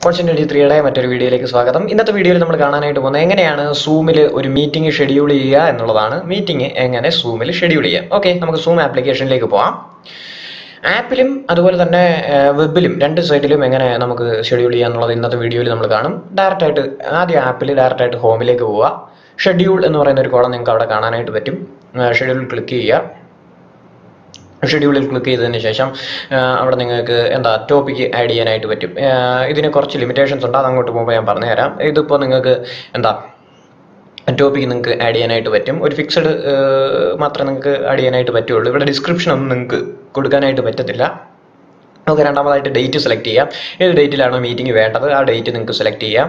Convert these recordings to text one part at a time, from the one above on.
Fortune twenty ത്രീയുടെ മറ്റൊരു വീഡിയോയിലേക്ക് സ്വാഗതം ഇന്നത്തെ വീഡിയോയിൽ നമ്മൾ കാണാനായിട്ട് പോകുന്നത് എങ്ങനെയാണ് സൂമിൽ ഒരു മീറ്റിംഗ് ഷെഡ്യൂൾ ചെയ്യുക എന്നുള്ളതാണ് മീറ്റിംഗ് എങ്ങനെ സൂമിൽ ഷെഡ്യൂൾ ചെയ്യാം ഓക്കെ നമുക്ക് സൂം ആപ്ലിക്കേഷനിലേക്ക് പോവാം ആപ്പിലും അതുപോലെ തന്നെ വെബിലും രണ്ട് സൈഡിലും എങ്ങനെ നമുക്ക് ഷെഡ്യൂൾ ചെയ്യാം എന്നുള്ളത് ഇന്നത്തെ വീഡിയോയിൽ നമ്മൾ കാണും ഡയറക്റ്റ് ആയിട്ട് ആദ്യം ആപ്പിൽ ഡയറക്റ്റ് ആയിട്ട് ഹോമിലേക്ക് പോവുക ഷെഡ്യൂൾ എന്ന് പറയുന്ന ഒരു കോളം നിങ്ങൾക്ക് അവിടെ കാണാനായിട്ട് പറ്റും ഷെഡ്യൂൾ ക്ലിക്ക് ചെയ്യുക ഷെഡ്യൂളിൽ ക്ലിക്ക് ചെയ്തതിന് ശേഷം ആ, അവിടെ നിങ്ങൾക്ക് എന്താ ടോപ്പിക്ക് ആഡ് ചെയ്യാനായിട്ട് പറ്റും ആ, ഇതിന് കുറച്ച് ലിമിറ്റേഷൻസ് ഉണ്ട് അത് അങ്ങോട്ട് പോകുമ്പോൾ ഞാൻ പറഞ്ഞുതരാം ഇതിപ്പോൾ നിങ്ങൾക്ക് എന്താ ടോപ്പിക്ക് നിങ്ങൾക്ക് ആഡ് ചെയ്യാനായിട്ട് പറ്റും ഒരു ഫിക്സഡ് മാത്രമേ നിങ്ങൾക്ക് ആഡ് ചെയ്യാനായിട്ട് പറ്റുള്ളൂ ഇവിടെ ഡിസ്ക്രിപ്ഷൻ ഒന്നും നിങ്ങൾക്ക് കൊടുക്കാനായിട്ട് പറ്റത്തില്ല നമുക്ക് രണ്ടാമതായിട്ട് ഡേറ്റ് സെലക്ട് ചെയ്യാം ഏത് ഡേറ്റിലാണോ മീറ്റിംഗ് വേണ്ടത് ആ ഡേറ്റ് നിങ്ങൾക്ക് സെലക്ട് ചെയ്യാം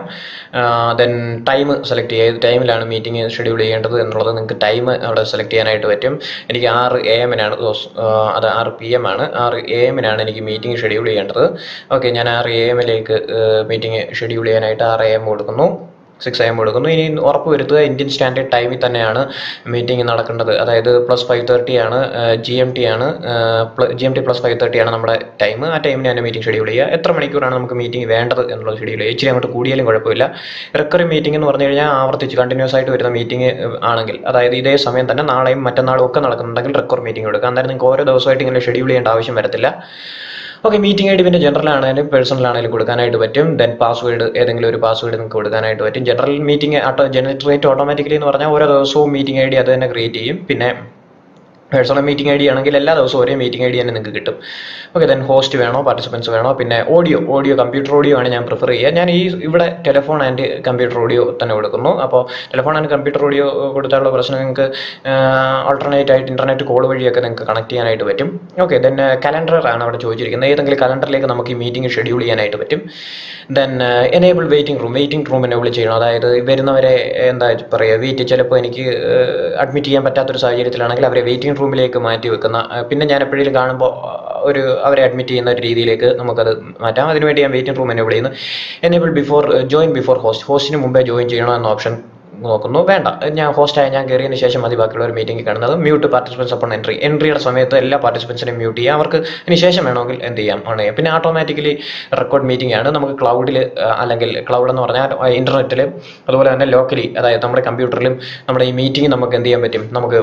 ദെൻ ടൈം സെലക്ട് ചെയ്യുക ഏത് ടൈമിലാണ് മീറ്റിംഗ് ഷെഡ്യൂൾ ചെയ്യേണ്ടത് എന്നുള്ളത് നിങ്ങൾക്ക് ടൈം അവിടെ സെലക്ട് ചെയ്യാനായിട്ട് പറ്റും എനിക്ക് ആറ് എ എമ്മിനാണ് അത് ആറ് പി എം ആണ് ആറ് എ എമ്മിനാണ് എനിക്ക് മീറ്റിംഗ് ഷെഡ്യൂൾ ചെയ്യേണ്ടത് ഓക്കെ ഞാൻ ആറ് എ എമ്മിലേക്ക് മീറ്റിംഗ് ഷെഡ്യൂൾ ചെയ്യാനായിട്ട് ആറ് എ എം കൊടുക്കുന്നു സിക്സ് എം കൊടുക്കുന്നു ഇനി ഉറപ്പ് വരുത്തുക ഇന്ത്യൻ സ്റ്റാൻഡേർഡ് ടൈമിൽ തന്നെയാണ് മീറ്റിംഗ് നടക്കേണ്ടത് അതായത് പ്ലസ് ഫൈവ് തേർട്ടി ആണ് ജി എം ടി ആണ് G M T plus five thirty ആണ് നമ്മുടെ ടൈം ആ ടൈമിന് തന്നെ മീറ്റിംഗ് ഷെഡ്യൂൾ ചെയ്യുക എത്ര മണിക്കൂറാണ് നമുക്ക് മീറ്റിംഗ് വേണ്ടത് എന്നുള്ളത് ഷെഡ്യൂൾ ചെയ്യുക ഇച്ചിരി അങ്ങോട്ട് കൂടിയാലും കുഴപ്പമില്ല റെക്കറിംഗ് മീറ്റിംഗ് എന്ന് പറഞ്ഞു കഴിഞ്ഞാൽ ആവർത്തിച്ച് കണ്ടിന്യൂസ് ആയിട്ട് വരുന്ന മീറ്റിംഗ് ആണെങ്കിൽ അതായത് ഇതേ സമയം തന്നെ നാളെയും മറ്റന്നാളും ഒക്കെ നടക്കുന്നുണ്ടെങ്കിൽ റെക്കോർഡ് മീറ്റിംഗ് കൊടുക്കുക അന്നേരം നിങ്ങൾക്ക് ഓരോ ദിവസമായിട്ട് ഇങ്ങനെ ഷെഡ്യൂൾ ചെയ്യേണ്ട ആവശ്യം വരത്തില്ല ഓക്കെ മീറ്റിംഗ് ഐ ഡി പിന്നെ ജനറൽ ആണെങ്കിലും പേഴ്സണൽ ആണെങ്കിലും കൊടുക്കാനായിട്ട് പറ്റും ദെൻ പാസ്വേഡ് ഏതെങ്കിലും ഒരു പാസ്വേഡ് നിങ്ങൾക്ക് കൊടുക്കാനായിട്ട് പറ്റും general meeting auto generate automatically എന്ന് പറഞ്ഞാൽ ഓരോ ദിവസവും മീറ്റിംഗ് ഐ ഡി അത് തന്നെ ക്രിയേറ്റ് ചെയ്യും പിന്നെ പേഴ്സണൽ മീറ്റിംഗ് ഐ ഡി ആണെങ്കിൽ എല്ലാ ദിവസവും ഒരേ മീറ്റിംഗ് ഐ ഡി തന്നെ നിങ്ങൾക്ക് കിട്ടും ഓക്കെ ദെൻ ഹോസ്റ്റ് വേണോ പാർട്ടിസിപ്പൻസ് വേണോ പിന്നെ ഓഡിയോ ഓഡിയോ കമ്പ്യൂട്ടർ ഓഡിയോ ആണ് ഞാൻ പ്രിഫർ ചെയ്യുക ഞാൻ ഈ ഇവിടെ ടെലിഫോൺ ആൻഡ് കമ്പ്യൂട്ടർ ഓഡിയോ തന്നെ കൊടുക്കുന്നു അപ്പോൾ ടെലിഫോൺ ആൻഡ് കമ്പ്യൂട്ടർ ഓഡിയോ കൊടുത്താലുള്ള പ്രശ്നം നിങ്ങൾക്ക് ആൾട്ടർനേറ്റ് ആയിട്ട് ഇന്റർനെറ്റ് കോൾ വഴിയൊക്കെ നിങ്ങൾക്ക് കണക്ട് ചെയ്യാനായിട്ട് പറ്റും ഓക്കെ ദെൻ കലണ്ടർ ആണ് അവിടെ ചോദിച്ചിരിക്കുന്നത് ഏതെങ്കിലും കലണ്ടറിലേക്ക് നമുക്ക് ഈ മീറ്റിംഗ് ഷെഡ്യൂൾ ചെയ്യാനായിട്ട് പറ്റും then enable waiting room waiting room enable ചെയ്യണം അതായത് വരുന്നവരെ എന്താ പറയുക വെയിറ്റ് ചിലപ്പോൾ എനിക്ക് അഡ്മിറ്റ് ചെയ്യാൻ പറ്റാത്തൊരു സാഹചര്യത്തിലാണെങ്കിൽ അവരെ വെയിറ്റിംഗ് റൂമിലേക്ക് മാറ്റി വെക്കുന്ന ആ, പിന്നെ ഞാൻ എപ്പോഴേലും കാണുമ്പോൾ ഒരു അവരെ അഡ്മിറ്റ് ചെയ്യുന്ന ഒരു രീതിയിലേക്ക് നമുക്കത് മാറ്റാം അതിനുവേണ്ടി ഞാൻ വെയിറ്റിംഗ് റൂം എനേബിൾ ചെയ്യുന്നു enable before join before host ഹോസ്റ്റിന് മുമ്പേ ജോയിൻ ചെയ്യണോ എന്ന ഓപ്ഷൻ നോക്കുന്നു വേണ്ട ഞാൻ ഹോസ്റ്റായി ഞാൻ കയറിയതിന് ശേഷം മതി ബാക്കിയുള്ള ഒരു മീറ്റിംഗ് കാണുന്നത് മ്യൂട്ട് പാർട്ടിസിപ്പൻസ് അപ്പോൾ എൻട്രി എൻട്രിയുടെ സമയത്ത് എല്ലാ പാർട്ടിസിപ്പൻസിനെയും മ്യൂട്ട് ചെയ്യാം അവർക്ക് അതിന് ശേഷം വേണമെങ്കിൽ എന്ത് ചെയ്യാം ഓൺ ചെയ്യാം പിന്നെ ഓട്ടോമാറ്റിക്കലി റെക്കോർഡ് മീറ്റിംഗ് ആണ് നമുക്ക് ക്ലൗഡിൽ അല്ലെങ്കിൽ ക്ലൗഡ് എന്ന് പറഞ്ഞാൽ ഇന്റർനെറ്റിൽ അതുപോലെ തന്നെ ലോക്കലി അതായത് നമ്മുടെ കമ്പ്യൂട്ടറിലും നമ്മുടെ ഈ മീറ്റിംഗ് നമുക്ക് എന്ത് ചെയ്യാൻ പറ്റും നമുക്ക്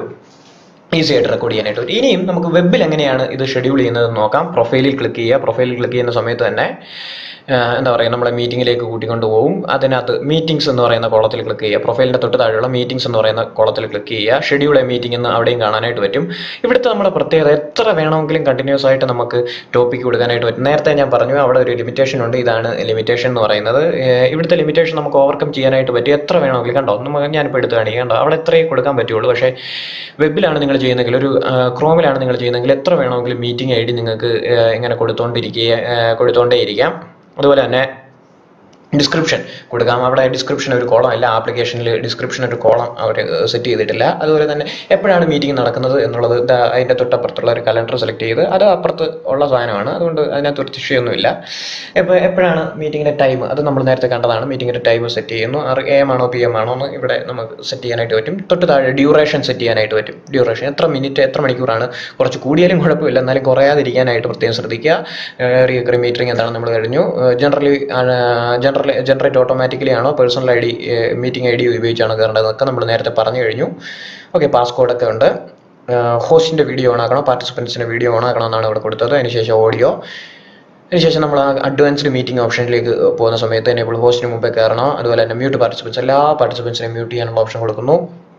ഈസി ആയിട്ട് റെക്കോർഡ് ചെയ്യാനായിട്ട് പറ്റും ഇനിയും നമുക്ക് വെബിൽ എങ്ങനെയാണ് ഇത് ഷെഡ്യൂൾ ചെയ്യുന്നത് നോക്കാം പ്രൊഫൈലിൽ ക്ലിക്ക് ചെയ്യുക പ്രൊഫൈലിൽ ക്ലിക്ക് ചെയ്യുന്ന സമയത്ത് തന്നെ ആ, എന്താ പറയുക നമ്മളെ മീറ്റിംഗിലേക്ക് കൂട്ടിക്കൊണ്ട് പോകും അതിനകത്ത് മീറ്റിംഗ്സ് എന്ന് പറയുന്ന കോളത്തിൽ ക്ലിക്ക് ചെയ്യുക പ്രൊഫൈലിൻ്റെ തൊട്ട് താഴെയുള്ള മീറ്റിംഗ്സ് എന്ന് പറയുന്ന കോളത്തിൽ ക്ലിക്ക് ചെയ്യുക ഷെഡ്യൂൾ എ മീറ്റിംഗ് എന്ന് അവിടെയും കാണാനായിട്ട് പറ്റും ഇവിടുത്തെ നമ്മുടെ പ്രത്യേകത എത്ര വേണമെങ്കിലും കണ്ടിന്യൂസ് ആയിട്ട് നമുക്ക് ടോപ്പിക്ക് കൊടുക്കാനായിട്ട് പറ്റും നേരത്തെ ഞാൻ പറഞ്ഞു അവിടെ ഒരു ലിമിറ്റേഷൻ ഉണ്ട് ഇതാണ് ലിമിറ്റേഷൻ എന്ന് പറയുന്നത് ഏർ ഇവിടുത്തെ ലിമിറ്റേഷൻ നമുക്ക് ഓവർകം ചെയ്യാനായിട്ട് പറ്റും എത്ര വേണമെങ്കിലും കണ്ടോ നമുക്ക് ഞാനിപ്പോൾ എടുത്ത് കാണിക്കാം കണ്ടോ അവിടെ എത്രയേ കൊടുക്കാൻ പറ്റുള്ളൂ പക്ഷേ വെബിലാണ് നിങ്ങൾ ചെയ്യുന്നതെങ്കിൽ ഒരു ക്രോമിലാണ് നിങ്ങൾ ചെയ്യുന്നതെങ്കിൽ എത്ര വേണമെങ്കിലും മീറ്റിംഗ് ഐ ഡി നിങ്ങൾക്ക് ഏർ ഇങ്ങനെ കൊടുത്തോണ്ടിരിക്കുക ഏർ കൊടുത്തോണ്ടേയിരിക്കാം അതുപോലെ തന്നെ ഡിസ്ക്രിപ്ഷൻ കൊടുക്കാം അവിടെ ഡിസ്ക്രിപ്ഷൻ ഒരു കോളം അല്ല ആപ്ലിക്കേഷനിൽ ഡിസ്ക്രിപ്ഷൻ ഒരു കോളം അവർ സെറ്റ് ചെയ്തിട്ടില്ല അതുപോലെ തന്നെ എപ്പോഴാണ് മീറ്റിംഗ് നടക്കുന്നത് എന്നുള്ളത് ദാ അതിൻ്റെ തൊട്ടപ്പുറത്തുള്ള ഒരു കലണ്ടർ സെലക്ട് ചെയ്ത് അത് അപ്പുറത്ത് ഉള്ള സാധനമാണ് അതുകൊണ്ട് അതിനകത്ത് ഒരു വിഷയമൊന്നുമില്ല ഇപ്പോൾ എപ്പോഴാണ് മീറ്റിങ്ങിൻ്റെ ടൈം അത് നമ്മൾ നേരത്തെ കണ്ടതാണ് മീറ്റിങ്ങിൻ്റെ ടൈം സെറ്റ് ചെയ്യുന്നു ആറ് എ എം ആണോ പി എം ആണോ എന്ന് ഇവിടെ നമുക്ക് സെറ്റ് ചെയ്യാനായിട്ട് പറ്റും തൊട്ട് താഴെ ഡ്യൂറേഷൻ സെറ്റ് ചെയ്യാനായിട്ട് പറ്റും ഡ്യൂറേഷൻ എത്ര മിനിറ്റ് എത്ര മണിക്കൂറാണ് കുറച്ച് കൂടിയാലും കുഴപ്പമില്ല എന്നാലും കുറയാതിരിക്കാനായിട്ട് പ്രത്യേകം ശ്രദ്ധിക്കുക റീകറി മീറ്റിംഗ് എന്താണ് നമ്മൾ കഴിഞ്ഞു ജനറലി ജനറൽ ജനറേറ്റ് ഓട്ടോമാറ്റിക്കലി ആണോ personal I D meeting I D ഉപയോഗിച്ചാണ് കയറേണ്ടതെന്നൊക്കെ നമ്മൾ നേരത്തെ പറഞ്ഞു കഴിഞ്ഞു ഓക്കെ പാസ്കോഡൊക്കെ ഉണ്ട് ഹോസ്റ്റിൻ്റെ വീഡിയോ ഓൺ ആക്കണം പാർട്ടിസിപ്പൻസിൻ്റെ വീഡിയോ ഓൺ ആക്കണം എന്നാണ് ഇവിടെ കൊടുത്തത് അതിനുശേഷം ഓഡിയോ അതിനുശേഷം നമ്മൾ അഡ്വാൻസ്ഡ് മീറ്റിംഗ് ഓപ്ഷനിലേക്ക് പോകുന്ന സമയത്ത് എനേബിൾ ഹോസ്റ്റിന് മുമ്പേ കയറണം അതുപോലെ തന്നെ മ്യൂട്ട് പാർട്ടിസിപ്പൻസ് എല്ലാ പാർട്ടിസിപ്പൻസിനെയും മ്യൂട്ട് ചെയ്യാനുള്ള ഓപ്ഷൻ കൊടുക്കുന്നു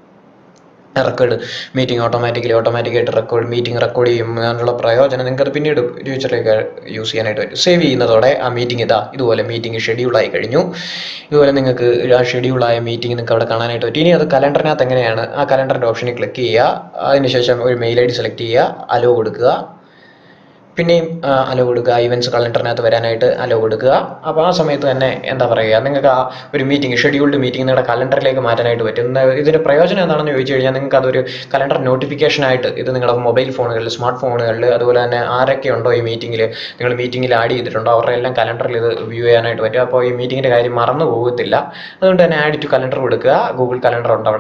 റെക്കോർഡ് മീറ്റിംഗ് ഓട്ടോമാറ്റിക്കലി ഓട്ടോമാറ്റിക്കായിട്ട് റെക്കോർഡ് മീറ്റിംഗ് റെക്കോർഡ് ചെയ്യും അതിനുള്ള പ്രയോജനം നിങ്ങൾക്ക് അത് പിന്നീട് ഫ്യൂച്ചറിലേക്ക് യൂസ് ചെയ്യാനായിട്ട് പറ്റും സേവ് ചെയ്യുന്നതോടെ ആ മീറ്റിംഗ് ഇതാ ഇതുപോലെ മീറ്റിംഗ് ഷെഡ്യൂളായി കഴിഞ്ഞു ഇതുപോലെ നിങ്ങൾക്ക് ആ ഷെഡ്യൂളായ മീറ്റിംഗ് നിങ്ങൾക്ക് അവിടെ കാണാനായിട്ട് പറ്റും ഇനി അത് കലണ്ടറിനകത്ത് എങ്ങനെയാണ് ആ കലണ്ടറിൻ്റെ ഓപ്ഷനിൽ ക്ലിക്ക് ചെയ്യുക അതിനുശേഷം ഒരു മെയിൽ ഐ ഡി സെലക്ട് ചെയ്യുക അലോ കൊടുക്കുക പിന്നെയും അലോ കൊടുക്കുക ഇവൻറ്റ്സ് കലണ്ടറിനകത്ത് വരാനായിട്ട് അലോ കൊടുക്കുക അപ്പോൾ ആ സമയത്ത് തന്നെ എന്താ പറയുക നിങ്ങൾക്ക് ആ ഒരു മീറ്റിംഗ് ഷെഡ്യൂൾഡ് മീറ്റിംഗ് നിങ്ങളുടെ കലണ്ടറിലേക്ക് മാറ്റാനായിട്ട് പറ്റും ഇന്ന് ഇതിൻ്റെ പ്രയോജനം എന്താണെന്ന് ചോദിച്ചു കഴിഞ്ഞാൽ നിങ്ങൾക്ക് അതൊരു കലണ്ടർ നോട്ടിഫിക്കേഷൻ ആയിട്ട് ഇത് നിങ്ങളുടെ മൊബൈൽ ഫോണുകളിൽ സ്മാർട്ട് ഫോണുകളിൽ അതുപോലെ തന്നെ ആരൊക്കെ ഉണ്ടോ ഈ മീറ്റിംഗിൽ നിങ്ങൾ മീറ്റിംഗിൽ ആഡ് ചെയ്തിട്ടുണ്ടോ അവരുടെ എല്ലാം കലണ്ടറിൽ ഇത് വ്യൂ ചെയ്യാനായിട്ട് പറ്റും അപ്പോൾ ഈ മീറ്റിങ്ങിൻ്റെ കാര്യം മറന്നു പോകത്തില്ല അതുകൊണ്ട് തന്നെ ആഡ് ടു കലണ്ടർ കൊടുക്കുക ഗൂഗിൾ കലണ്ടർ ഉണ്ട് അവിടെ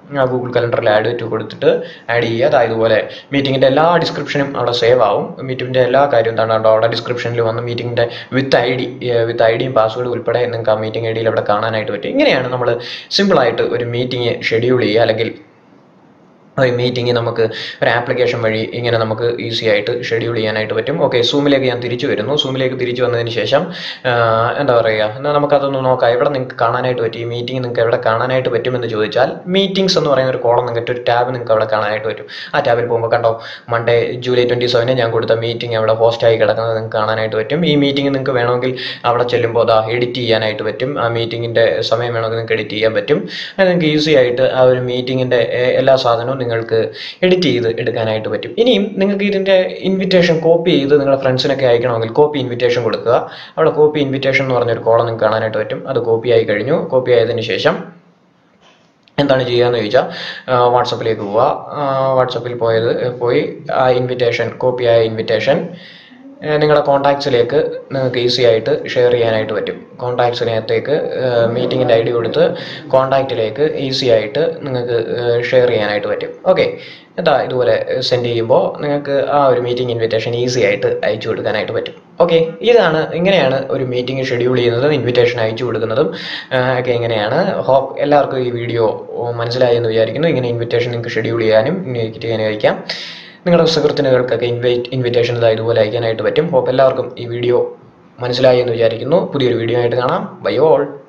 ഗൂഗിൾ കലണ്ടറിൽ ആഡ് ടു കൊടുത്തിട്ട് ആഡ് ചെയ്യുക അതായത് ഇതുപോലെ മീറ്റിങ്ങിൻ്റെ എല്ലാ ഡിസ്ക്രിപ്ഷനും അവിടെ സേവ് ആവും മീറ്റിങ്ങിൻ്റെ എല്ലാ കാര്യവും എന്താണ് കേട്ടോ അവിടെ ഡിസ്ക്രിപ്ഷനിൽ വന്ന് മീറ്റിങ്ങിൻ്റെ with I D with I ഡിയും പാസ്വേഡ് ഉൾപ്പെടെ നിങ്ങൾക്ക് ആ മീറ്റിംഗ് ഐ ഡിയിൽ അവിടെ കാണാനായിട്ട് പറ്റും ഇങ്ങനെയാണ് നമ്മൾ സിമ്പിളായിട്ട് ഒരു മീറ്റിംഗ് ഷെഡ്യൂൾ ചെയ്യുക അല്ലെങ്കിൽ ഒരു മീറ്റിംഗ് നമുക്ക് ഒരു ആപ്ലിക്കേഷൻ വഴി ഇങ്ങനെ നമുക്ക് ഈസി ആയിട്ട് ഷെഡ്യൂൾ ചെയ്യാനായിട്ട് പറ്റും ഓക്കെ സൂമിലേക്ക് ഞാൻ തിരിച്ചു വരുന്നു സൂമിലേക്ക് തിരിച്ചു വന്നതിന് ശേഷം ആ, എന്താ പറയുക എന്നാൽ നമുക്കതൊന്ന് നോക്കാം എവിടെ നിങ്ങൾക്ക് കാണാനായിട്ട് പറ്റും ഈ മീറ്റിംഗ് നിങ്ങൾക്ക് എവിടെ കാണാനായിട്ട് പറ്റുമെന്ന് ചോദിച്ചാൽ മീറ്റിംഗ്സ് എന്ന് പറയുന്ന ഒരു കോളം നിങ്ങൾക്ക് ഒരു ടാബ് നിങ്ങൾക്ക് അവിടെ കാണാനായിട്ട് പറ്റും ആ ടാബിൽ പോകുമ്പോൾ കണ്ടോ മൺഡേ ജൂലൈ ട്വൻറ്റി സെവന് ഞാൻ കൊടുത്ത മീറ്റിംഗ് അവിടെ പോസ്റ്റായി കിടക്കുന്നത് നിങ്ങൾക്ക് കാണാനായിട്ട് പറ്റും ഈ മീറ്റിംഗ് നിങ്ങൾക്ക് വേണമെങ്കിൽ അവിടെ ചെല്ലുമ്പോൾ അതാ എഡിറ്റ് ചെയ്യാനായിട്ട് പറ്റും ആ മീറ്റിങ്ങിൻ്റെ സമയം വേണമെങ്കിൽ നിങ്ങൾക്ക് എഡിറ്റ് ചെയ്യാൻ പറ്റും അത് നിങ്ങൾക്ക് ഈസി ആയിട്ട് ആ ഒരു മീറ്റിങ്ങിൻ്റെ എല്ലാ സാധനവും നിങ്ങൾക്ക് എഡിറ്റ് ചെയ്ത് എടുക്കാനായിട്ട് പറ്റും ഇനിയും നിങ്ങൾക്ക് ഇതിൻ്റെ ഇൻവിറ്റേഷൻ കോപ്പി ചെയ്ത് നിങ്ങളുടെ ഫ്രണ്ട്സിനൊക്കെ അയക്കണമെങ്കിൽ കോപ്പി ഇൻവിറ്റേഷൻ കൊടുക്കുക അവിടെ കോപ്പി ഇൻവിറ്റേഷൻ എന്ന് പറഞ്ഞൊരു കോളം നിങ്ങൾക്ക് കാണാനായിട്ട് പറ്റും അത് കോപ്പി ആയി കഴിഞ്ഞു കോപ്പി ആയതിനു ശേഷം എന്താണ് ചെയ്യുകയെന്ന് ചോദിച്ചാൽ വാട്സപ്പിലേക്ക് പോവുക വാട്സപ്പിൽ പോയത് പോയി ആ ഇൻവിറ്റേഷൻ കോപ്പിയായ ഇൻവിറ്റേഷൻ നിങ്ങളുടെ കോൺടാക്ട്സിലേക്ക് നിങ്ങൾക്ക് ഈസി ആയിട്ട് ഷെയർ ചെയ്യാനായിട്ട് പറ്റും കോൺടാക്ട്സിനകത്തേക്ക് മീറ്റിങ്ങിൻ്റെ ഐ ഡി കൊടുത്ത് കോൺടാക്റ്റിലേക്ക് ഈസി ആയിട്ട് നിങ്ങൾക്ക് ഷെയർ ചെയ്യാനായിട്ട് പറ്റും ഓക്കെ എന്താ ഇതുപോലെ സെൻഡ് ചെയ്യുമ്പോൾ നിങ്ങൾക്ക് ആ ഒരു മീറ്റിംഗ് ഇൻവിറ്റേഷൻ ഈസി ആയിട്ട് അയച്ചു കൊടുക്കാനായിട്ട് പറ്റും ഓക്കെ ഇതാണ് ഇങ്ങനെയാണ് ഒരു മീറ്റിംഗ് ഷെഡ്യൂൾ ചെയ്യുന്നതും ഇൻവിറ്റേഷൻ അയച്ചു കൊടുക്കുന്നതും ആ, ഒക്കെ എങ്ങനെയാണ് ഹോപ്പ് എല്ലാവർക്കും ഈ വീഡിയോ മനസ്സിലായി എന്ന് വിചാരിക്കുന്നു ഇങ്ങനെ ഇൻവിറ്റേഷൻ നിങ്ങൾക്ക് ഷെഡ്യൂൾ ചെയ്യാനും ഇൻവൈറ്റ് ചെയ്യാനും അയക്കാം നിങ്ങളുടെ സുഹൃത്തുക്കൾക്കൊക്കെ ഇൻവൈറ്റ് ഇൻവിറ്റേഷൻ ഇതാ ഇതുപോലെ അയക്കാനായിട്ട് പറ്റും ഹോപ്പ് എല്ലാവർക്കും ഈ വീഡിയോ മനസ്സിലായി എന്ന് വിചാരിക്കുന്നു പുതിയൊരു വീഡിയോ ആയിട്ട് കാണാം ബൈ ഓൾ